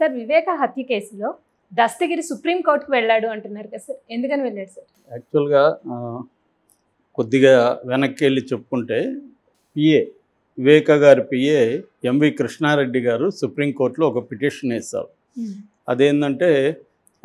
Sir వివేక హత్య కేసులో దస్తగిరి సుప్రీంకోర్టుకు వెళ్ళాడు అంటున్నారు కదా సార్ ఎందుకని వెళ్ళాడు సార్ యాక్చువల్గా ఆ, కొద్దిగా వెనక్కి వెళ్ళి చెప్పుకుంటే పిఏ వివేక గారి పిఏ ఎంవి కృష్ణారెడ్డి గారు సుప్రీంకోర్టులో ఒక పిటిషన్ వేశారు అదేంటంటే ఆ,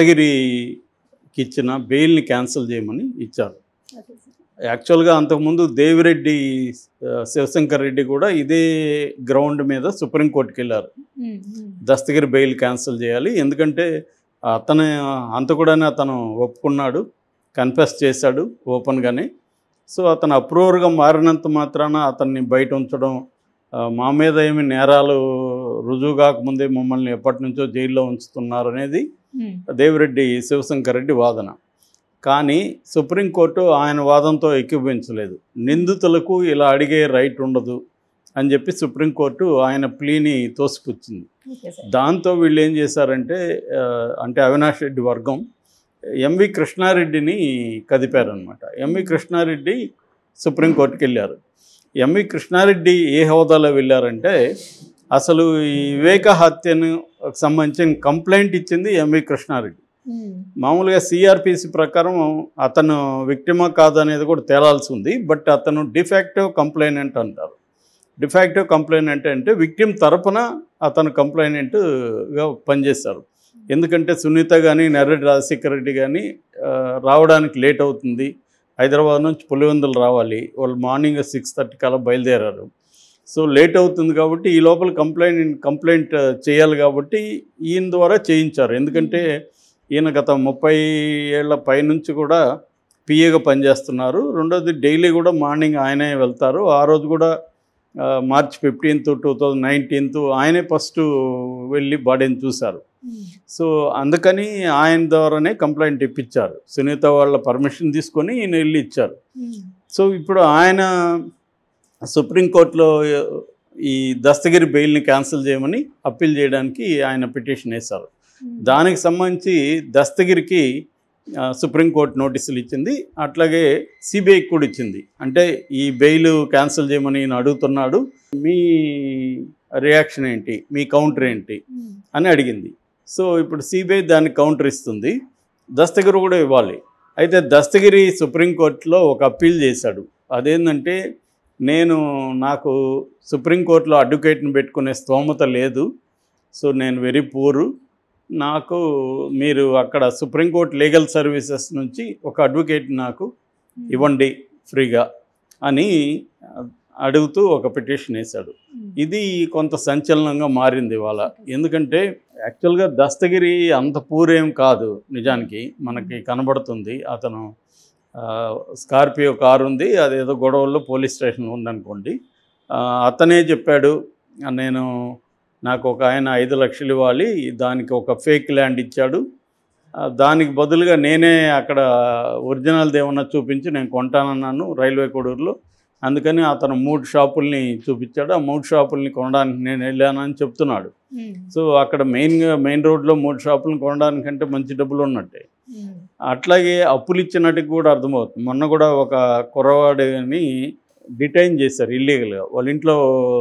దస్తగిరికి ఇచ్చిన బెయిల్ని క్యాన్సిల్ చేయమని ఇచ్చారు ఓకే సార్. యాక్చువల్గా అంతకుముందు దేవిరెడ్డి ఆ, శివశంకర్ రెడ్డి కూడా ఇదే గ్రౌండ్ మీద సుప్రీంకోర్టుకి వెళ్ళారు ఉమ్, ఉమ్, దస్తగిరి బెయిల్ క్యాన్సిల్ చేయాలి ఎందుకంటే అతను అంతకుడని అతను ఒప్పుకున్నాడు కన్ఫెస్ చేశాడు ఓపెన్గానే సో అతను అప్రూవర్గా మారినంత మాత్రాన అతన్ని బయట ఉంచడం ఆ, మా మీద ఏమి నేరాలు రుజువు కాకముందే మమ్మల్ని ఎప్పటి నుంచో జైల్లో ఉంచుతున్నారు అనేది ఉమ్, దేవిరెడ్డి శివశంకర్ రెడ్డి వాదన కానీ సుప్రీంకోర్టు ఆయన వాదంతో ఎక్కిపించలేదు నిందితులకు ఇలా అడిగే రైట్ ఉండదు అని చెప్పి సుప్రీంకోర్టు ఆయన ప్లీని తోసిపుచ్చింది ఓకే సార్. దాంతో వీళ్ళు ఏం చేశారంటే ఆ, అంటే అవినాష్ రెడ్డి వర్గం ఎంవి కృష్ణారెడ్డిని కదిపారనమాట ఎంవి కృష్ణారెడ్డి సుప్రీంకోర్టుకి వెళ్ళారు ఎంవి కృష్ణారెడ్డి ఏ హోదాలో వెళ్ళారంటే అసలు ఈ వివేక హత్యను సంబంధించిన కంప్లైంట్ ఇచ్చింది ఎంవి కృష్ణారెడ్డి ఉమ్, మామూలుగా సిఆర్పిసి ప్రకారం అతను విక్టిమా కాదు అనేది కూడా తేలాల్సి ఉంది బట్ అతను డిఫాక్టివ్ కంప్లైనెంట్ అంటారు డిఫాక్టివ్ కంప్లైనెంట్ అంటే విక్టిమ్ తరపున అతను కంప్లైనెంట్గా పనిచేశారు ఎందుకంటే సునీత కానీ నర్రెడ్డి రాజశేఖర రెడ్డి కానీ ఆ, రావడానికి లేట్ అవుతుంది హైదరాబాద్ నుంచి పులివెందులు రావాలి వాళ్ళు మార్నింగ్ సిక్స్ థర్టీ కల్లా బయలుదేరారు సో లేట్ అవుతుంది కాబట్టి ఈ లోపల కంప్లైంట్ కంప్లైంట్ చేయాలి కాబట్టి ఈయన ద్వారా చేయించారు ఎందుకంటే ఈయన గత ముప్పై ఏళ్ల పైనుంచి కూడా పిఏగా పనిచేస్తున్నారు రెండోది డైలీ కూడా మార్నింగ్ ఆయనే వెళ్తారు ఆ రోజు కూడా ఆ, March fifteenth two thousand nineteenth ఆయనే ఫస్ట్ వెళ్ళి బాడీని చూశారు ఉమ్, సో అందుకని ఆయన ద్వారానే కంప్లైంట్ ఇప్పించారు సునీత వాళ్ళ పర్మిషన్ తీసుకొని ఈయన వెళ్ళి ఇచ్చారు ఉమ్, సో ఇప్పుడు ఆయన సుప్రీంకోర్టులో ఈ దస్తగిరి బెయిల్ని క్యాన్సిల్ చేయమని అప్పీల్ చేయడానికి ఆయన పిటిషన్ వేశారు ఉమ్, దానికి సంబంధించి దస్తగిరికి ఆ, సుప్రీంకోర్టు నోటీసులు ఇచ్చింది అట్లాగే సిబిఐకి కూడా ఇచ్చింది అంటే ఈ బెయిల్ క్యాన్సిల్ చేయమని ఈయన అడుగుతున్నాడు మీ రియాక్షన్ ఏంటి మీ కౌంటర్ ఏంటి ఉమ్, అని అడిగింది సో ఇప్పుడు సిబిఐ దానికి కౌంటర్ ఇస్తుంది దస్తగిరి కూడా ఇవ్వాలి అయితే దస్తగిరి సుప్రీంకోర్టులో ఒక అప్పీల్ చేశాడు అదేంటంటే నేను నాకు సుప్రీంకోర్టులో అడ్వకేట్ని పెట్టుకునే స్తోమత లేదు సో నేను వెరీ పూరు నాకు మీరు అక్కడ సుప్రీంకోర్టు లీగల్ సర్వీసెస్ నుంచి ఒక అడ్వకేట్ నాకు ఉమ్, ఇవ్వండి ఫ్రీగా అని అడుగుతూ ఒక పిటిషన్ వేశాడు ఉమ్, ఇది కొంత సంచలనంగా మారింది ఇవాళ ఎందుకంటే యాక్చువల్గా దస్తగిరి అంత పూరేం కాదు నిజానికి మనకి కనబడుతుంది అతను ఆ, స్కార్పియో కారు ఉంది అదేదో గొడవల్లో పోలీస్ స్టేషన్ ఉందనుకోండి ఆ, అతనే చెప్పాడు నేను నాకు ఒక ఆయన ఐదు లక్షలు ఇవ్వాలి దానికి ఒక ఫేక్ ల్యాండ్ ఇచ్చాడు ఆ, దానికి బదులుగా నేనే అక్కడ ఒరిజినల్ది ఏమన్నా చూపించి నేను కొంటానన్నాను రైల్వే కొడూరులో అందుకని అతను మూడు షాపుల్ని చూపించాడు ఆ మూడు షాపుల్ని కొనడానికి నేను వెళ్ళానని చెప్తున్నాడు ఉమ్, సో అక్కడ మెయిన్గా మెయిన్ రోడ్లో మూడు షాపులను కొనడానికంటే మంచి డబ్బులు ఉన్నట్టే ఉమ్, అట్లాగే అప్పులు ఇచ్చినట్టుగా కూడా అర్థమవుతుంది మొన్న కూడా ఒక కుర్రవాడిని డిటైన్ చేశారు ఇల్లీగల్గా వాళ్ళ ఇంట్లో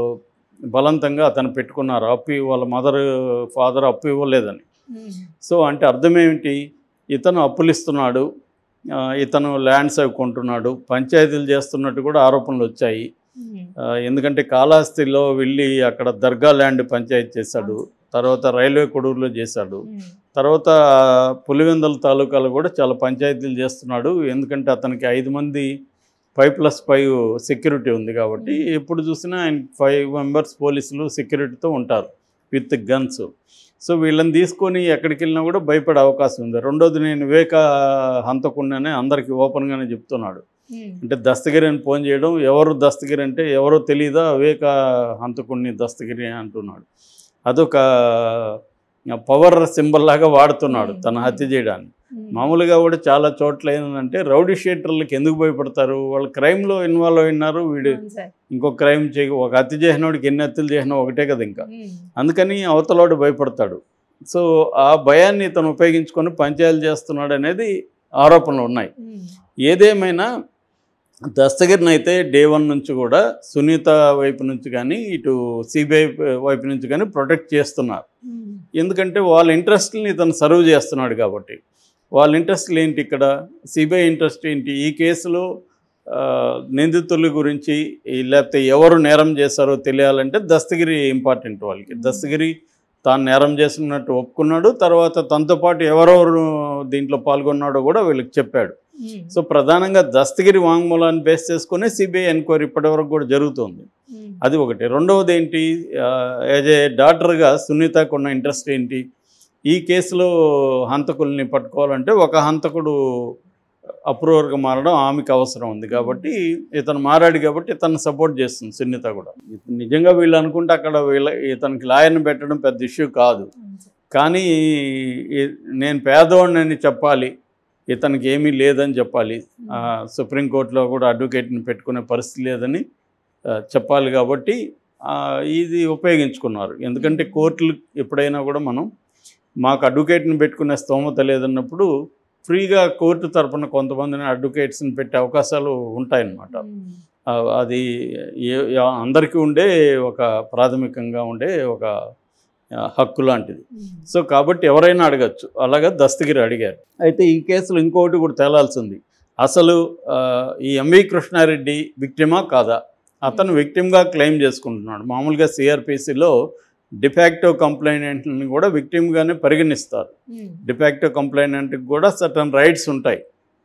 బలవంతంగా అతను పెట్టుకున్నారు అప్పు వాళ్ళ మదర్ ఫాదర్ అప్పు ఇవ్వలేదని ఉమ్, సో అంటే అర్థం ఏమిటి ఇతను అప్పులు ఇస్తున్నాడు ఆ, ఇతను ల్యాండ్స్ అవి కొంటున్నాడు పంచాయతీలు చేస్తున్నట్టు కూడా ఆరోపణలు వచ్చాయి ఉమ్, ఆ, ఎందుకంటే కాళహస్తిలో వెళ్ళి అక్కడ దర్గా ల్యాండ్ పంచాయతీ చేశాడు తర్వాత రైల్వే కొడూరులో చేశాడు ఉమ్, తర్వాత పులివెందుల తాలూకాలో కూడా చాలా పంచాయతీలు చేస్తున్నాడు ఎందుకంటే అతనికి ఐదు మంది ఫైవ్ ప్లస్ ఫైవ్ సెక్యూరిటీ ఉంది కాబట్టి ఎప్పుడు చూసినా ఆయన ఫైవ్ మెంబర్స్ పోలీసులు సెక్యూరిటీతో ఉంటారు విత్ గన్స్ సో వీళ్ళని తీసుకొని ఎక్కడికి వెళ్ళినా కూడా భయపడే అవకాశం ఉంది రెండోది నేను వివేక హంతకుండానే అందరికీ ఓపెన్గానే చెప్తున్నాడు ఉమ్, అంటే దస్తగిరి అని ఫోన్ చేయడం ఎవరు దస్తగిరి అంటే ఎవరో తెలియదా వివేక హంతకుడిని దస్తగిరి అంటున్నాడు అదొక పవర్ సింబల్ లాగా వాడుతున్నాడు తన హత్య చేయడానికి ఉమ్, మామూలుగా కూడా చాలా చోట్ల ఏంటంటే రౌడీ షీటర్లకు ఎందుకు భయపడతారు వాళ్ళు క్రైమ్లో ఇన్వాల్వ్ అయినారు వీడు అవును సార్. ఇంకో క్రైమ్ చేయ ఒక హత్య చేసినోడికి ఎన్ని హత్యలు చేసినా ఒకటే కదా ఇంకా ఉమ్, అందుకని అవతలోడు భయపడతాడు సో ఆ భయాన్ని ఇతను ఉపయోగించుకొని పంచాయలు చేస్తున్నాడు అనేది ఆరోపణలు ఉన్నాయి ఉమ్, ఏదేమైనా దస్తగిరిని అయితే డే వన్ నుంచి కూడా సునీత వైపు నుంచి కానీ ఇటు సిబిఐ వైపు నుంచి కానీ ప్రొటెక్ట్ చేస్తున్నారు ఉమ్, ఎందుకంటే వాళ్ళ ఇంట్రెస్ట్ని ఇతను సర్వ్ చేస్తున్నాడు కాబట్టి వాళ్ళ ఇంట్రెస్ట్లు ఏంటి ఇక్కడ సిబిఐ ఇంట్రెస్ట్ ఏంటి ఈ కేసులో ఆ, నిందితుల గురించి ఈ లేకపోతే ఎవరు నేరం చేశారో తెలియాలంటే దస్తగిరి ఇంపార్టెంట్ వాళ్ళకి దస్తగిరి తాను నేరం చేస్తున్నట్టు ఒప్పుకున్నాడు తర్వాత తనతో పాటు ఎవరెవరు దీంట్లో పాల్గొన్నాడో కూడా వీళ్ళకి చెప్పాడు ఉమ్. సో ప్రధానంగా దస్తగిరి వాంగ్మూలాన్ని బేస్ చేసుకునే సిబిఐ ఎంక్వైరీ ఇప్పటివరకు కూడా జరుగుతుంది ఉమ్. అది ఒకటి రెండవది ఏంటి యాజ్ ఏ డాక్టర్గా సునీతకు ఉన్న ఇంట్రెస్ట్ ఏంటి ఈ కేసులో హంతకుల్ని పట్టుకోవాలంటే ఒక హంతకుడు అప్రూవర్గా మారడం ఆమెకు అవసరం ఉంది కాబట్టి ఇతను మారాడు కాబట్టి ఇతను సపోర్ట్ చేస్తుంది సునీత కూడా ఇతను నిజంగా వీళ్ళు అనుకుంటే అక్కడ వీళ్ళ ఇతనికి లాయర్ని పెట్టడం పెద్ద ఇష్యూ కాదు అవును సార్. కానీ ఈ- నేను పేదవాడిని చెప్పాలి ఇతనికి ఏమీ లేదని చెప్పాలి ఆ, సుప్రీంకోర్టులో కూడా అడ్వకేట్ని పెట్టుకునే పరిస్థితి లేదని ఆ, చెప్పాలి కాబట్టి ఆ, ఇది ఉపయోగించుకున్నారు ఎందుకంటే కోర్టులు ఎప్పుడైనా కూడా మనం మాకు అడ్వకేట్ని పెట్టుకునే స్తోమత లేదన్నప్పుడు ఫ్రీగా కోర్టు తరపున కొంతమందిని అడ్వకేట్స్ని పెట్టే అవకాశాలు ఉంటాయన్నమాట ఉమ్. ఆ, అది ఏ- యా- అందరికీ ఉండే ఒక ప్రాథమికంగా ఉండే ఒక ఆ, హక్కు లాంటిది ఉమ్. సో కాబట్టి ఎవరైనా అడగచ్చు అలాగా దస్తగిరి అడిగారు అయితే ఈ కేసులో ఇంకోటి కూడా తేలాల్సింది అసలు ఆ, ఈ ఎంవి కృష్ణారెడ్డి విక్టిమా కాదా అతను విక్టిమ్గా క్లెయిమ్ చేసుకుంటున్నాడు మామూలుగా సిఆర్పిసిలో డిఫాక్టో కంప్లైనెంట్ని కూడా విక్టిమ్గానే పరిగణిస్తారు ఉమ్. డిఫాక్టో కంప్లైనెంట్కి కూడా సర్టన్ రైట్స్ ఉంటాయి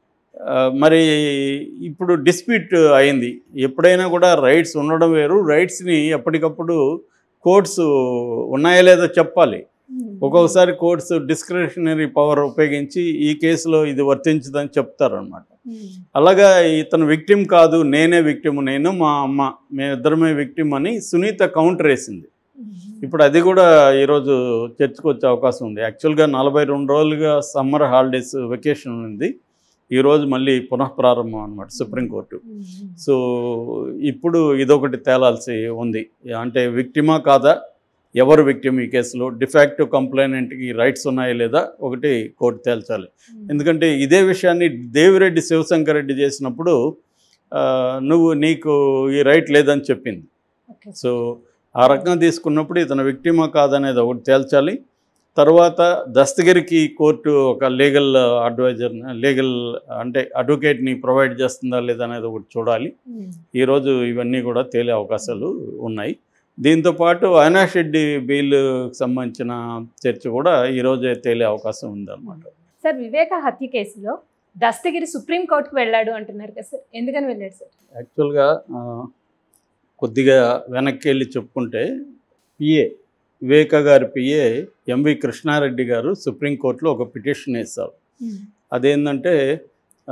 ఆ, మరి ఇప్పుడు డిస్ప్యూట్ అయింది ఎప్పుడైనా కూడా రైట్స్ ఉండడం వేరు రైట్స్ని ఎప్పటికప్పుడు కోర్ట్స్ ఉన్నాయా లేదో చెప్పాలి ఉమ్. ఒక్కొక్కసారి కోర్ట్స్ డిస్క్రిషనరీ పవర్ ఉపయోగించి ఈ కేసులో ఇది వర్తించదని చెప్తారనమాట ఉమ్. అలాగా ఇతను విక్టిమ్ కాదు నేనే విక్టిమ్ నేను మా అమ్మ మేమిద్దరమే విక్టిమ్ అని సునీత కౌంటర్ వేసింది ఉమ్. ఇప్పుడు అది కూడా ఈరోజు చర్చకు వచ్చే అవకాశం ఉంది యాక్చువల్గా నలభై రెండు రోజులుగా సమ్మర్ హాలిడేస్ వెకేషన్ ఉంది ఈరోజు మళ్ళీ పునఃప్రారంభం అనమాట సుప్రీంకోర్టు ఉమ్. సో ఇప్పుడు ఇదొకటి తేలాల్సి ఉంది అంటే విక్టిమా కాదా ఎవరు విక్టిమ్ ఈ కేసులో డిఫాక్ట్ కంప్లైనెంట్కి రైట్స్ ఉన్నాయా లేదా ఒకటి కోర్టు తేల్చాలి ఉమ్. ఎందుకంటే ఇదే విషయాన్ని దేవిరెడ్డి శివశంకర్ రెడ్డి చేసినప్పుడు ఆ, నువ్వు నీకు ఈ రైట్ లేదని చెప్పింది ఓకే సార్. సో ఆ రకంగా తీసుకున్నప్పుడు ఇతను విక్టిమా కాదనేది ఒకటి తేల్చాలి తర్వాత దస్తగిరికి కోర్టు ఒక లీగల్ అడ్వైజర్ లీగల్ అంటే అడ్వకేట్ని ప్రొవైడ్ చేస్తుందా లేదా అనేది ఒకటి చూడాలి ఉమ్. ఈరోజు ఇవన్నీ కూడా తేలే అవకాశాలు ఉన్నాయి దీంతోపాటు అవినాష్ రెడ్డి బెయిల్కి సంబంధించిన చర్చ కూడా ఈరోజే తేలే అవకాశం ఉందన్నమాట సార్ వివేక హత్య కేసులో దస్తగిరి సుప్రీం కోర్టుకు వెళ్ళాడు అంటున్నారు కదా సార్ ఎందుకని వెళ్ళాడు సార్ యాక్చువల్గా ఆ, కొద్దిగా వెనక్కి వెళ్ళి చెప్పుకుంటే పిఏ వివేక గారి పిఏ ఎంవి కృష్ణారెడ్డి గారు సుప్రీంకోర్టులో ఒక పిటిషన్ వేశారు ఉమ్. అదేంటంటే ఆ,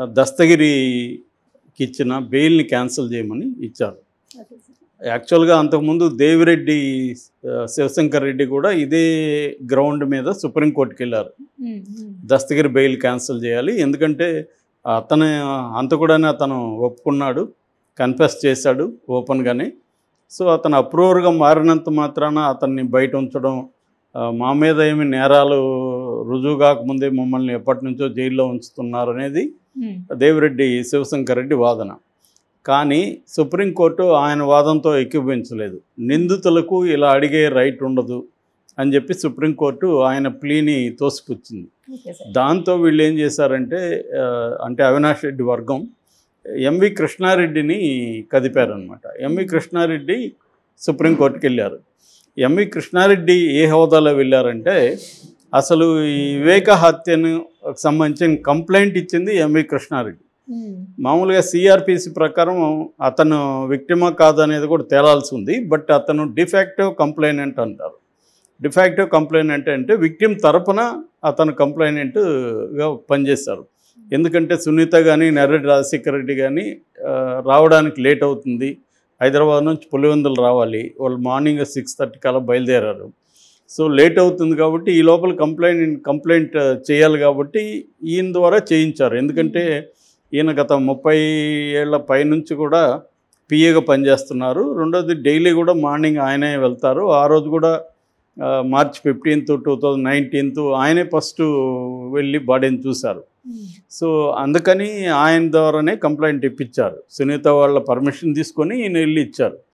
దస్తగిరికి ఇచ్చిన బెయిల్ని క్యాన్సిల్ చేయమని ఇచ్చారు ఓకే సార్. యాక్చువల్గా అంతకుముందు దేవిరెడ్డి ఆ, శివశంకర్ రెడ్డి కూడా ఇదే గ్రౌండ్ మీద సుప్రీంకోర్టుకి వెళ్ళారు ఉమ్. ఉమ్. దస్తగిరి బెయిల్ క్యాన్సిల్ చేయాలి ఎందుకంటే అతను అంతకుడని అతను ఒప్పుకున్నాడు కన్ఫెస్ చేశాడు ఓపెన్గానే సో అతను అప్రూవర్గా మారినంత మాత్రాన అతన్ని బయట ఉంచడం ఆ, మా మీద ఏమి నేరాలు రుజువు కాకముందే మమ్మల్ని ఎప్పటి నుంచో జైల్లో ఉంచుతున్నారు అనేది ఉమ్. దేవిరెడ్డి శివశంకర్ రెడ్డి వాదన కానీ సుప్రీంకోర్టు ఆయన వాదంతో ఎక్కిపించలేదు నిందితులకు ఇలా అడిగే రైట్ ఉండదు అని చెప్పి సుప్రీంకోర్టు ఆయన ప్లీని తోసిపుచ్చింది ఓకే సార్. దాంతో వీళ్ళు ఏం చేశారంటే ఆ, అంటే అవినాష్ రెడ్డి వర్గం ఎంవి కృష్ణారెడ్డిని కదిపారనమాట ఎంవి కృష్ణారెడ్డి సుప్రీంకోర్టుకి వెళ్ళారు ఎంవి కృష్ణారెడ్డి ఏ హోదాలో వెళ్ళారంటే అసలు ఈ వివేక హత్యను సంబంధించిన కంప్లైంట్ ఇచ్చింది ఎంవి కృష్ణారెడ్డి ఉమ్. మామూలుగా సిఆర్పిసి ప్రకారం అతను విక్టిమా కాదు అనేది కూడా తేలాల్సి ఉంది బట్ అతను డిఫాక్టివ్ కంప్లైనెంట్ అంటారు డిఫాక్టివ్ కంప్లైనెంట్ అంటే విక్టిమ్ తరపున అతను కంప్లైనెంట్గా పనిచేశారు ఎందుకంటే సునీత కానీ నర్రెడ్డి రాజశేఖర రెడ్డి కానీ ఆ, రావడానికి లేట్ అవుతుంది హైదరాబాద్ నుంచి పులివెందులు రావాలి వాళ్ళు మార్నింగ్ సిక్స్ థర్టీ కల్లా బయలుదేరారు సో లేట్ అవుతుంది కాబట్టి ఈ లోపల కంప్లైంట్ కంప్లైంట్ చేయాలి కాబట్టి ఈయన ద్వారా చేయించారు ఎందుకంటే ఈయన గత ముప్పై ఏళ్ల పైనుంచి కూడా పిఏగా పనిచేస్తున్నారు రెండోది డైలీ కూడా మార్నింగ్ ఆయనే వెళ్తారు ఆ రోజు కూడా ఆ, March fifteenth two thousand nineteenth ఆయనే ఫస్ట్ వెళ్ళి బాడీని చూశారు ఉమ్. సో అందుకని ఆయన ద్వారానే కంప్లైంట్ ఇప్పించారు సునీత వాళ్ళ పర్మిషన్ తీసుకొని ఈయన వెళ్ళి ఇచ్చారు